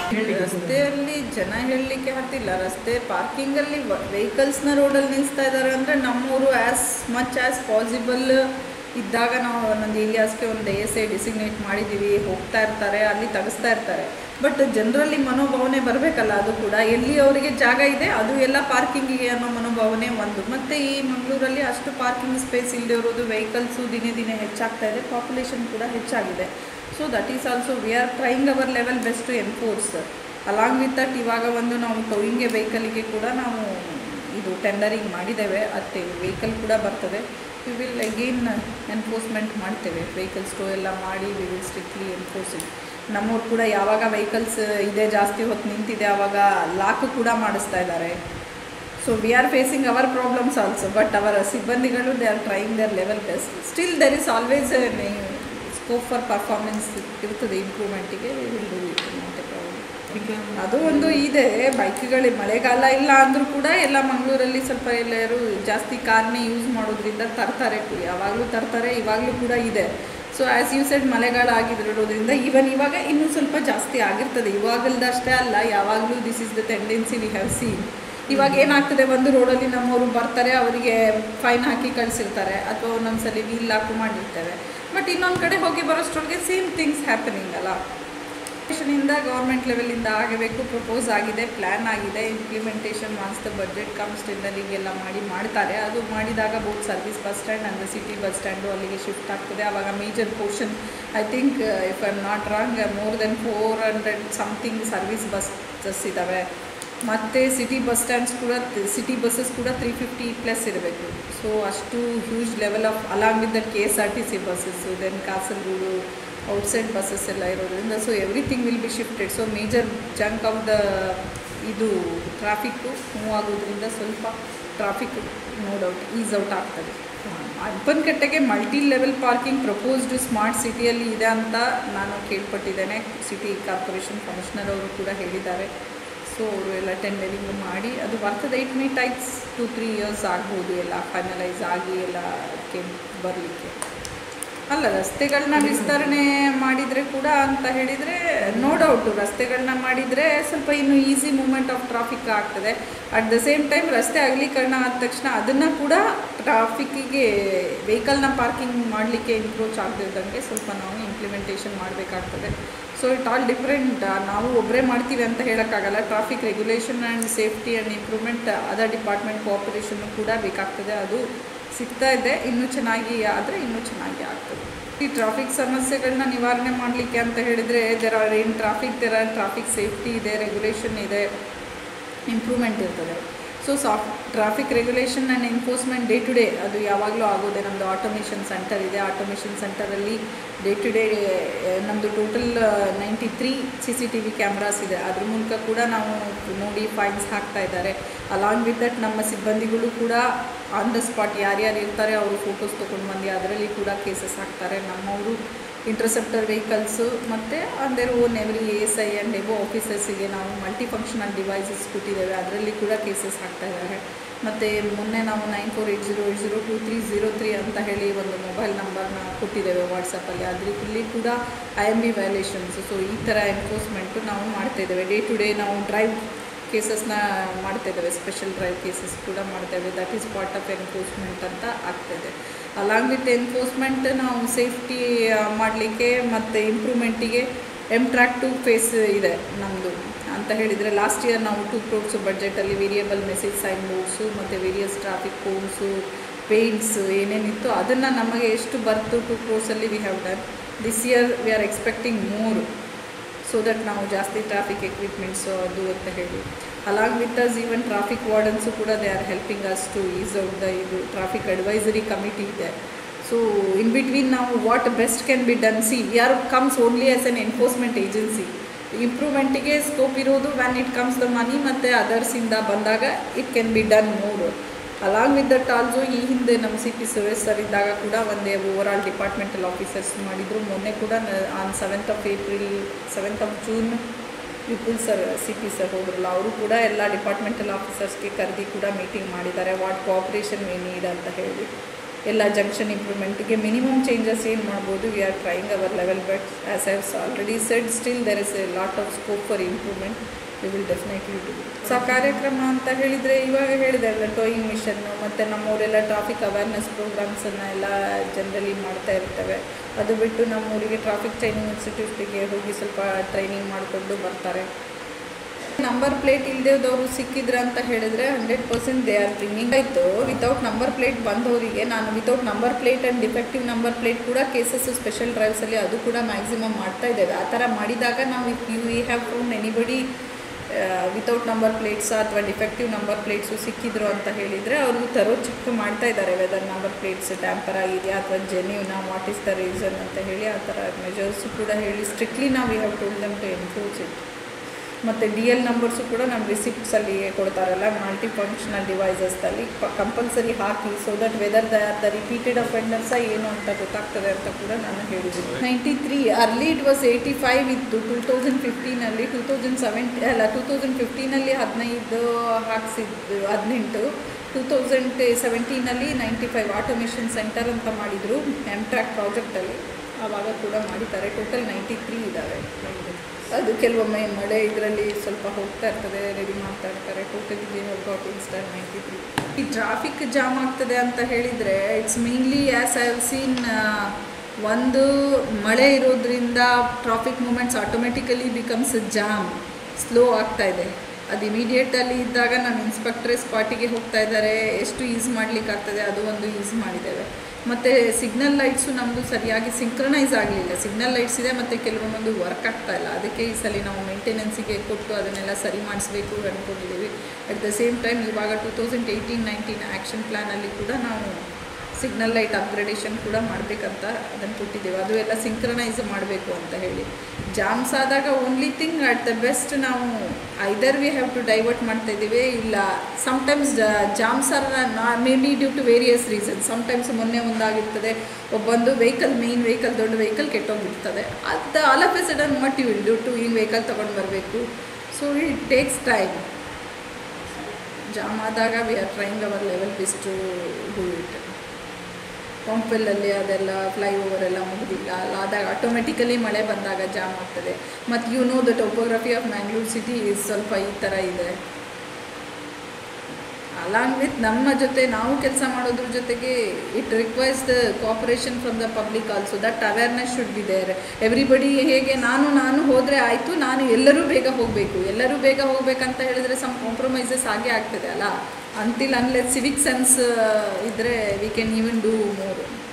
ರಸ್ತೆಯಲ್ಲಿ ಜನ ಹೇಳಲಿಕ್ಕೆ ಹತ್ತಿಲ್ಲ ರಸ್ತೆ ಪಾರ್ಕಿಂಗಲ್ಲಿ ವೆಹಿಕಲ್ಸ್ನ ರೋಡಲ್ಲಿ ನಿಲ್ಲಿಸ್ತಾ ಇದ್ದಾರೆ ಅಂದರೆ ನಮ್ಮೂರು ಆ್ಯಸ್ ಮಚ್ ಆ್ಯಸ್ ಪಾಸಿಬಲ್ ಇದ್ದಾಗ ನಾವು ಒಂದೊಂದು ಏರಿಯಾಸ್ಗೆ ಒಂದು ಎಸ್ ಐ ಡಿಸಿಗ್ನೇಟ್ ಮಾಡಿದ್ದೀವಿ ಹೋಗ್ತಾ ಇರ್ತಾರೆ ಅಲ್ಲಿ ತೆಗೆಸ್ತಾ ಇರ್ತಾರೆ ಬಟ್ ಜನರಲ್ಲಿ ಮನೋಭಾವನೆ ಬರಬೇಕಲ್ಲ ಅದು ಕೂಡ ಎಲ್ಲಿ ಅವರಿಗೆ ಜಾಗ ಇದೆ ಅದು ಎಲ್ಲ ಪಾರ್ಕಿಂಗಿಗೆ ಅನ್ನೋ ಮನೋಭಾವನೆ ಒಂದು ಮತ್ತು ಈ ಮಂಗಳೂರಲ್ಲಿ ಅಷ್ಟು ಪಾರ್ಕಿಂಗ್ ಸ್ಪೇಸ್ ಇಲ್ಲದೆ ಇರೋದು ವೆಹಿಕಲ್ಸು ದಿನೇ ದಿನೇ ಹೆಚ್ಚಾಗ್ತಾ ಇದೆ ಪಾಪ್ಯುಲೇಷನ್ ಕೂಡ ಹೆಚ್ಚಾಗಿದೆ so that is also we are trying our level best to enforce along with that ಇವಾಗ ಒಂದು ನಾವು ಟೋಯಿಂಗ್ಗೆ ವೆಹಿಕಲಿಗೆ ಕೂಡ ನಾವು ಇದು ಟೆಂಡರಿಂಗ್ ಮಾಡಿದ್ದೇವೆ ಅತ್ತೆ ವೆಹಿಕಲ್ ಕೂಡ ಬರ್ತದೆ ವಿ ವಿಲ್ ಅಗೇನ್ ಎನ್ಫೋರ್ಸ್ಮೆಂಟ್ ಮಾಡ್ತೇವೆ ವೆಹಿಕಲ್ಸ್ ಟೋ ಎಲ್ಲ ಮಾಡಿ ವಿ ವಿಲ್ ಸ್ಟ್ರಿಕ್ಟ್ಲಿ ಎನ್ಫೋರ್ಸಿಂಗ್ ನಮ್ಮವ್ರು ಕೂಡ ಯಾವಾಗ ವೆಹಿಕಲ್ಸ್ ಇದೆ ಜಾಸ್ತಿ ಹೊತ್ತು ನಿಂತಿದೆ ಆವಾಗ ಲಾಕ್ ಕೂಡ ಮಾಡಿಸ್ತಾ ಇದ್ದಾರೆ so we are facing our problems also but ಅವರ ಸಿಬ್ಬಂದಿಗಳು they are trying their level best still there is always scope for performance ಇರ್ತದೆ ಇಂಪ್ರೂವ್ಮೆಂಟಿಗೆ will do it not a problem ಅದು ಒಂದು ಇದೆ ಬೈಕ್ಗಳು ಮಳೆಗಾಲ ಇಲ್ಲ ಅಂದರೂ ಕೂಡ ಎಲ್ಲ ಮಂಗಳೂರಲ್ಲಿ ಸ್ವಲ್ಪ ಎಲ್ಲರೂ ಜಾಸ್ತಿ ಕಾರ್ನೇ ಯೂಸ್ ಮಾಡೋದ್ರಿಂದ ತರ್ತಾರೆ ಯಾವಾಗಲೂ ತರ್ತಾರೆ ಇವಾಗಲೂ ಕೂಡ ಇದೆ ಸೊ ಆ್ಯಸ್ ಯು ಸೆಡ್ ಮಳೆಗಾಲ ಆಗಿರೋದ್ರಿಂದ ಈವನ್ ಇವಾಗ ಇನ್ನೂ ಸ್ವಲ್ಪ ಜಾಸ್ತಿ ಆಗಿರ್ತದೆ ಇವಾಗಲ್ದಷ್ಟೇ ಅಲ್ಲ ಯಾವಾಗಲೂ this is the tendency we have seen ಇವಾಗ ಏನಾಗ್ತದೆ ಒಂದು ರೋಡಲ್ಲಿ ನಮ್ಮವರು ಬರ್ತಾರೆ ಅವರಿಗೆ ಫೈನ್ ಹಾಕಿ ಕಳಿಸಿರ್ತಾರೆ ಅಥವಾ ಒಂದೊಂದ್ಸಲಿ ವೀಲ್ ಲಾಕು ಮಾಡಿರ್ತೇವೆ ಬಟ್ ಇನ್ನೊಂದು ಕಡೆ ಹೋಗಿ ಬರೋಷ್ಟರೊಳಗೆ ಸೇಮ್ ಥಿಂಗ್ಸ್ ಹ್ಯಾಪನಿಂಗ್ ಅಲ್ಲ ಇಂದ ಗೌರ್ಮೆಂಟ್ ಲೆವೆಲಿಂದ ಆಗಬೇಕು ಪ್ರಪೋಸ್ ಆಗಿದೆ ಪ್ಲ್ಯಾನ್ ಆಗಿದೆ implementation once the budget comes ಟೆಂಡರಿಂಗೆಲ್ಲ ಮಾಡಿ ಮಾಡ್ತಾರೆ ಅದು ಮಾಡಿದಾಗ ಬೋತ್ ಸರ್ವಿಸ್ ಬಸ್ ಸ್ಟ್ಯಾಂಡ್ ಅಂದರೆ ಸಿಟಿ ಬಸ್ ಸ್ಟ್ಯಾಂಡು ಅಲ್ಲಿಗೆ ಶಿಫ್ಟ್ ಆಗ್ತದೆ ಆವಾಗ major portion I think if I am not wrong more then four hundred something service buses ಇದ್ದಾವೆ ಮತ್ತು ಸಿಟಿ ಬಸ್ ಸ್ಟ್ಯಾಂಡ್ಸ್ ಕೂಡ ಸಿಟಿ ಬಸ್ಸಸ್ ಕೂಡ ತ್ರೀ ಫಿಫ್ಟಿ ಪ್ಲಸ್ ಇರಬೇಕು so ಅಷ್ಟು huge level of along with the K S R T C buses then Kasaragod outside buses ಎಲ್ಲ ಇರೋದ್ರಿಂದ so everything will be shifted so major junk of the ಇದು traffic move ಆಗೋದ್ರಿಂದ ಸ್ವಲ್ಪ traffic no doubt ease out ಆಗ್ತದೆ ಅಪ್ಪನಕಟ್ಟೆಗೆ multi level parking proposed smart ಸಿಟಿಯಲ್ಲಿ ಇದೆ ಅಂತ ನಾನು ಕೇಳ್ಪಟ್ಟಿದ್ದೇನೆ ಸಿಟಿ ಕಾರ್ಪೊರೇಷನ್ ಕಮಿಷನರ್ ಅವರು ಕೂಡ ಹೇಳಿದ್ದಾರೆ ಸೊ ಅವರು ಎಲ್ಲ ಟೆಂಡರಿಂಗ್ ಮಾಡಿ ಅದು ಬರ್ತದೆ it may takes two three years ಆಗ್ಬೋದು ಎಲ್ಲ ಫೈನಲೈಸ್ ಆಗಿ ಎಲ್ಲ ಅದಕ್ಕೆ ಬರಲಿಕ್ಕೆ ಅಲ್ಲ ರಸ್ತೆಗಳನ್ನ ವಿಸ್ತರಣೆ ಮಾಡಿದರೆ ಕೂಡ ಅಂತ ಹೇಳಿದರೆ ನೋ ಡೌಟು ರಸ್ತೆಗಳನ್ನ ಮಾಡಿದರೆ ಸ್ವಲ್ಪ ಇನ್ನು ಈಸಿ ಮೂಮೆಂಟ್ ಆಫ್ ಟ್ರಾಫಿಕ್ ಆಗ್ತದೆ ಅಟ್ ದ ಸೇಮ್ ಟೈಮ್ ರಸ್ತೆ ಅಗಲೀಕರಣ ಆದ ತಕ್ಷಣ ಅದನ್ನು ಕೂಡ ಟ್ರಾಫಿಕ್ಕಿಗೆ ವೆಹಿಕಲ್ನ ಪಾರ್ಕಿಂಗ್ ಮಾಡಲಿಕ್ಕೆ ಇಂಪ್ರೋಚ್ ಆಗದಿದ್ದಂಗೆ ಸ್ವಲ್ಪ ನಾವು ಇಂಪ್ಲಿಮೆಂಟೇಷನ್ ಮಾಡಬೇಕಾಗ್ತದೆ ಸೊ ಇಟ್ ಆಲ್ ಡಿಫ್ರೆಂಟ್ ನಾವು ಒಬ್ಬರೇ ಮಾಡ್ತೀವಿ ಅಂತ ಹೇಳೋಕ್ಕಾಗಲ್ಲ traffic regulation and safety and improvement other department ಕೋಆಪರೇಷನ್ನು ಕೂಡ ಬೇಕಾಗ್ತದೆ ಅದು ಸಿಗ್ತಾ ಇದೆ ಇನ್ನೂ ಚೆನ್ನಾಗಿ ಆದರೆ ಇನ್ನೂ ಚೆನ್ನಾಗಿ ಆಗ್ತದೆ ಈ ಟ್ರಾಫಿಕ್ ಸಮಸ್ಯೆಗಳನ್ನ ನಿವಾರಣೆ ಮಾಡಲಿಕ್ಕೆ ಅಂತ ಹೇಳಿದರೆ ದೆರ್ ಆರ್ ಏನು traffic there are traffic safety ಇದೆ ರೆಗ್ಯುಲೇಷನ್ ಇದೆ ಇಂಪ್ರೂವ್ಮೆಂಟ್ ಇರ್ತದೆ so soft traffic regulation and enforcement day to day ಅದು ಯಾವಾಗಲೂ ಆಗೋದೆ ನಮ್ಮದು ಆಟೋಮೇಷನ್ ಸೆಂಟರ್ ಇದೆ ಆಟೋಮೇಷನ್ ಸೆಂಟರಲ್ಲಿ ಡೇ ಟು ಡೇ ನಮ್ಮದು total ninety three C C T V cameras ಇದೆ ಅದ್ರ ಮೂಲಕ ಕೂಡ ನಾವು ನೋಡಿ ಫೈನ್ಸ್ ಹಾಕ್ತಾ ಇದ್ದಾರೆ ಅಲಾಂಗ್ ವಿತ್ ದಟ್ ನಮ್ಮ ಸಿಬ್ಬಂದಿಗಳು ಕೂಡ ಆನ್ ದ ಸ್ಪಾಟ್ ಯಾರ್ಯಾರು ಇರ್ತಾರೆ ಅವರು ಫೋಟೋಸ್ ತೊಗೊಂಡು ಬಂದು ಅದರಲ್ಲಿ ಕೂಡ ಕೇಸಸ್ ಹಾಕ್ತಾರೆ ನಮ್ಮವರು ಇಂಟರ್ಸೆಪ್ಟರ್ ವೆಹಿಕಲ್ಸು ಮತ್ತು under own every A S I and above ಆಫೀಸರ್ಸಿಗೆ ನಾವು ಮಲ್ಟಿ ಫಂಕ್ಷನಲ್ ಡಿವೈಸಸ್ ಕೊಟ್ಟಿದ್ದೇವೆ ಅದರಲ್ಲಿ ಕೂಡ ಕೇಸಸ್ ಹಾಕ್ತಾ ಇದ್ದಾರೆ ಮತ್ತು ಮೊನ್ನೆ ನಾವು nine four eight zero eight zero two three zero three ಅಂತ ಹೇಳಿ ಒಂದು ಮೊಬೈಲ್ ನಂಬರ್ನ ಕೊಟ್ಟಿದ್ದೇವೆ ವಾಟ್ಸಪ್ಪಲ್ಲಿ ಅದರಲ್ಲಿ ಕೂಡ I M B violations so ಈ ಥರ ಎನ್ಫೋರ್ಸ್ಮೆಂಟು ನಾವು ಮಾಡ್ತಾಯಿದ್ದೇವೆ ಡೇ ಟು ಡೇ ನಾವು ಡ್ರೈವ್ ಕೇಸಸ್ನ ಮಾಡ್ತಾಯಿದ್ದೇವೆ ಸ್ಪೆಷಲ್ ಡ್ರೈವ್ ಕೇಸಸ್ ಕೂಡ ಮಾಡ್ತೇವೆ that is part of enforcement ಅಂತ ಆಗ್ತಾಯಿದೆ ಅಲಾಂಗ್ ವಿತ್ ಎನ್ಫೋರ್ಸ್ಮೆಂಟ್ ನಾವು ಸೇಫ್ಟಿ ಮಾಡಲಿಕ್ಕೆ ಮತ್ತು ಇಂಪ್ರೂವ್ಮೆಂಟಿಗೆ ಎಮ್ ಟ್ರ್ಯಾಕ್ ಟು ಫೇಸ್ ಇದೆ ನಮ್ಮದು ಅಂತ ಹೇಳಿದರೆ ಲಾಸ್ಟ್ ಇಯರ್ ನಾವು ಟೂ ಕ್ರೋಡ್ಸು ಬಡ್ಜೆಟಲ್ಲಿ ವೇರಿಯಬಲ್ ಮೆಸೇಜ್ ಸೈನ್ ಬೋರ್ಡ್ಸು ಮತ್ತು ವೇರಿಯಸ್ ಟ್ರಾಫಿಕ್ ಕೋನ್ಸು ಪೇಂಟ್ಸ್ ಏನೇನಿತ್ತು ಅದನ್ನು ನಮಗೆ ಎಷ್ಟು ಬರ್ತು ಟೂ ಕ್ರೋರ್ಸಲ್ಲಿ we have done this year we are expecting more so that ನಾವು ಜಾಸ್ತಿ ಟ್ರಾಫಿಕ್ ಎಕ್ವಿಪ್ಮೆಂಟ್ಸು ಅದು ಅಂತ ಹೇಳಿ along with us even traffic wardens ಕೂಡ they are helping us to ease out the ಇದು ಟ್ರಾಫಿಕ್ ಅಡ್ವೈಸರಿ ಕಮಿಟಿ ಇದೆ so in between ನಾವು what best can be done see we are comes only as an enforcement agency ಇಂಪ್ರೂವ್ಮೆಂಟಿಗೆ scope ಇರೋದು when it comes the money ಮತ್ತು ಅದರ್ಸಿಂದ ಬಂದಾಗ it can be done more along with that also ಈ ಹಿಂದೆ ನಮ್ಮ C P Suresh sir ಇದ್ದಾಗ ಕೂಡ ಒಂದೇ ಓವರ್ ಆಲ್ ಡಿಪಾರ್ಟ್ಮೆಂಟಲ್ ಆಫೀಸರ್ಸ್ ಮಾಡಿದರು ಮೊನ್ನೆ ಕೂಡ on seventh of April seventh of June Vipul sir C P sir ಹೋದ್ರಲ್ಲ ಅವರು ಕೂಡ ಎಲ್ಲ ಡಿಪಾರ್ಟ್ಮೆಂಟಲ್ ಆಫೀಸರ್ಸ್ಗೆ ಕರೆದಿ ಕೂಡ ಮೀಟಿಂಗ್ ಮಾಡಿದ್ದಾರೆ ವಾಟ್ ಕೋಆಪ್ರೇಷನ್ ವಿ ನೀಡ್ ಅಂತ ಹೇಳಿ ಎಲ್ಲ ಜಂಕ್ಷನ್ ಇಂಪ್ರೂವ್ಮೆಂಟಿಗೆ ಮಿನಿಮಮ್ ಚೇಂಜಸ್ ಏನು ಮಾಡ್ಬೋದು we are trying our level but as I have already said still there is a lot of scope for improvement we will definitely do so ಆ ಕಾರ್ಯಕ್ರಮ ಅಂತ ಹೇಳಿದರೆ ಇವಾಗ ಹೇಳಿದೆ ಅಲ್ಲ ಟೋಯಿಂಗ್ ಮಿಷನ್ನು ಮತ್ತು ನಮ್ಮೂರೆಲ್ಲ ಟ್ರಾಫಿಕ್ ಅವೇರ್ನೆಸ್ ಪ್ರೋಗ್ರಾಮ್ಸನ್ನು ಎಲ್ಲ ಜನರಲಿ ಮಾಡ್ತಾ ಇರ್ತೇವೆ ಅದು ಬಿಟ್ಟು ನಮ್ಮೂರಿಗೆ ಟ್ರಾಫಿಕ್ ಟ್ರೈನಿಂಗ್ ಇನ್ಸ್ಟಿಟ್ಯೂಟಿಗೆ ಹೋಗಿ ಸ್ವಲ್ಪ ಟ್ರೈನಿಂಗ್ ಮಾಡಿಕೊಂಡು ಬರ್ತಾರೆ ನಂಬರ್ ಪ್ಲೇಟ್ ಇಲ್ಲದೇದವರು ಸಿಕ್ಕಿದ್ರೆ ಅಂತ ಹೇಳಿದರೆ hundred percent they are bringing ಆಯಿತು ವಿತೌಟ್ ನಂಬರ್ ಪ್ಲೇಟ್ ಬಂದವರಿಗೆ ನಾನು without number plate and defective number plate ಕೂಡ ಕೇಸಸ್ ಸ್ಪೆಷಲ್ ಡ್ರೈವ್ಸಲ್ಲಿ ಅದು ಕೂಡ ಮ್ಯಾಕ್ಸಿಮಮ್ ಮಾಡ್ತಾ ಇದ್ದೇವೆ ಆ ಥರ ಮಾಡಿದಾಗ ನಾವು if you we have found anybody without number plates ಅಥವಾ ಡಿಫೆಕ್ಟಿವ್ ನಂಬರ್ ಪ್ಲೇಟ್ಸು ಸಿಕ್ಕಿದ್ರು ಅಂತ ಹೇಳಿದರೆ ಅವರು ತರೋ ಚೆಕ್ ಮಾಡ್ತಾ ಇದ್ದಾರೆ ವೆದರ್ ನಂಬರ್ ಪ್ಲೇಟ್ಸ್ ಟ್ಯಾಂಪರ್ ಆಗಿದೆಯಾ ಅಥವಾ ಜೆನ್ಯೂನಾ ವಾಟ್ ಇಸ್ ದ ರೀಸನ್ ಅಂತ ಹೇಳಿ ಆ ಥರ ಮೆಜರ್ಸು ಕೂಡ ಹೇಳಿ ಸ್ಟ್ರಿಕ್ಟ್ಲಿ ನಾವು you have told them to enforce it ಮತ್ತು ಡಿ ಎಲ್ ನಂಬರ್ಸು ಕೂಡ ನಮ್ಮ ರಿಸಿಪ್ಟ್ಸಲ್ಲಿ ಕೊಡ್ತಾರಲ್ಲ ಮಲ್ಟಿ ಫಂಕ್ಷನಲ್ ಡಿವೈಸಸ್ದಲ್ಲಿ ಕಂಪಲ್ಸರಿ ಹಾಕಿ so that whether the the repeated offenders ಏನು ಅಂತ ಗೊತ್ತಾಗ್ತದೆ ಅಂತ ಕೂಡ ನಾನು ಹೇಳಿದ್ದೀನಿ ninety three early it was eighty five ಇತ್ತು ಟೂ ತೌಸಂಡ್ ಫಿಫ್ಟೀನಲ್ಲಿ ಟೂ ತೌಸಂಡ್ ಸೆವೆಂಟಿ ಅಲ್ಲ ಟೂ ತೌಸಂಡ್ ಫಿಫ್ಟೀನಲ್ಲಿ ಹದಿನೈದು ಹಾಕ್ಸಿದ್ದು ಹದಿನೆಂಟು ಟೂ ತೌಸಂಡ್ ಸೆವೆಂಟೀನಲ್ಲಿ ನೈಂಟಿ ಫೈವ್ ಆಟೋಮೇಷನ್ ಸೆಂಟರ್ ಅಂತ ಮಾಡಿದರು ಎಮ್ ಟ್ರ್ಯಾಕ್ ಪ್ರಾಜೆಕ್ಟಲ್ಲಿ ಆವಾಗ ಕೂಡ ಮಾಡಿದ್ದಾರೆ ಟೋಟಲ್ ನೈಂಟಿ ತ್ರೀ ಇದ್ದಾವೆ ಅದು ಕೆಲವೊಮ್ಮೆ ಮಳೆ ಇದರಲ್ಲಿ ಸ್ವಲ್ಪ ಹೋಗ್ತಾ ಇರ್ತದೆ ರೆಡಿ ಮಾಡ್ತಾ ಇರ್ತಾರೆ total they have got install ninety three ಈ ಟ್ರಾಫಿಕ್ ಜಾಮ್ ಆಗ್ತದೆ ಅಂತ ಹೇಳಿದರೆ it's mainly as I have seen ಒಂದು ಮಳೆ ಇರೋದ್ರಿಂದ traffic movements automatically becomes jam slow ಆಗ್ತಾ ಇದೆ ಅದು ಇಮಿಡಿಯೇಟಲ್ಲಿ ಇದ್ದಾಗ ನಮ್ಮ ಇನ್ಸ್ಪೆಕ್ಟ್ರೇ ಸ್ಪಾಟಿಗೆ ಹೋಗ್ತಾ ಇದ್ದಾರೆ ಎಷ್ಟು ಯೂಸ್ ಮಾಡಲಿಕ್ಕೆ ಆಗ್ತದೆ ಅದು ಒಂದು ಯೂಸ್ ಮಾಡಿದ್ದೇವೆ ಮತ್ತು ಸಿಗ್ನಲ್ ಲೈಟ್ಸು ನಮ್ಮದು ಸರಿಯಾಗಿ ಸಿಂಕ್ರನೈಸ್ ಆಗಲಿಲ್ಲ ಸಿಗ್ನಲ್ ಲೈಟ್ಸ್ ಇದೆ ಮತ್ತು ಕೆಲವೊಂದೊಂದು ವರ್ಕ್ ಆಗ್ತಾ ಇಲ್ಲ ಅದಕ್ಕೆ ಈ ಸಲ ನಾವು ಮೇಂಟೆನೆನ್ಸಿಗೆ ಕೊಟ್ಟು ಅದನ್ನೆಲ್ಲ ಸರಿ ಮಾಡಿಸ್ಬೇಕು ಅಂದ್ಕೊಂಡಿದ್ದೀವಿ ಅಟ್ ದ ಸೇಮ್ ಟೈಮ್ ಇವಾಗ two thousand eighteen nineteen action ಪ್ಲ್ಯಾನಲ್ಲಿ ಕೂಡ ನಾವು ಸಿಗ್ನಲ್ ಲೈಟ್ ಅಪ್ಗ್ರೇಡೇಷನ್ ಕೂಡ ಮಾಡಬೇಕಂತ ಅದನ್ನು ಕೊಟ್ಟಿದ್ದೇವೆ ಅದು ಎಲ್ಲ ಸಿಂಕ್ರನೈಸ್ ಮಾಡಬೇಕು ಅಂತ ಹೇಳಿ ಜಾಮ್ಸ್ ಆದಾಗ only thing at the best ನಾವು either we have to divert ಮಾಡ್ತಾ ಇದ್ದೀವಿ ಇಲ್ಲ sometimes jams are may be due to various reason sometimes ಮೊನ್ನೆ ಒಂದಾಗಿರ್ತದೆ ಒಬ್ಬೊಂದು ವೆಹಿಕಲ್ ಮೇನ್ ವೆಹಿಕಲ್ ದೊಡ್ಡ ವೆಹಿಕಲ್ ಕೆಟ್ಟೋಗಿರ್ತದೆ ಅದು all of a sudden what you will due to ಈ ವೆಹಿಕಲ್ ತೊಗೊಂಡು ಬರಬೇಕು so it takes time jam ಆದಾಗ we are trying our level best to do it ಪಂಪಲ್ಲಲ್ಲಿ ಅದೆಲ್ಲ ಫ್ಲೈಓವರ್ ಎಲ್ಲ ಮುಗಿದಿಲ್ಲ ಅಲ್ಲ ಆದಾಗ ಆಟೋಮೆಟಿಕಲಿ ಮಳೆ ಬಂದಾಗ ಜಾಮ್ ಆಗ್ತದೆ ಮತ್ತು you know the topography of Mangalore city ಸ್ವಲ್ಪ ಈ ಥರ ಇದೆ ಅಲಾಂಗ್ ವಿತ್ ನಮ್ಮ ಜೊತೆ ನಾವು ಕೆಲಸ ಮಾಡೋದ್ರ ಜೊತೆಗೆ it requires the cooperation from the public also that awareness should be there everybody ಹೇಗೆ ನಾನು ನಾನು ಹೋದರೆ ಆಯಿತು ನಾನು ಎಲ್ಲರೂ ಬೇಗ ಹೋಗಬೇಕು ಎಲ್ಲರೂ ಬೇಗ ಹೋಗಬೇಕಂತ ಹೇಳಿದರೆ ಸಮ್ ಕಾಂಪ್ರಮೈಸಸ್ ಆಗೇ ಆಗ್ತದೆ ಅಲ್ಲ ಅಂಟಿಲ್ ಅನ್ಲೆಸ್ ಸಿವಿಕ್ ಸೆನ್ಸ್ ಇದ್ದರೆ we can even do more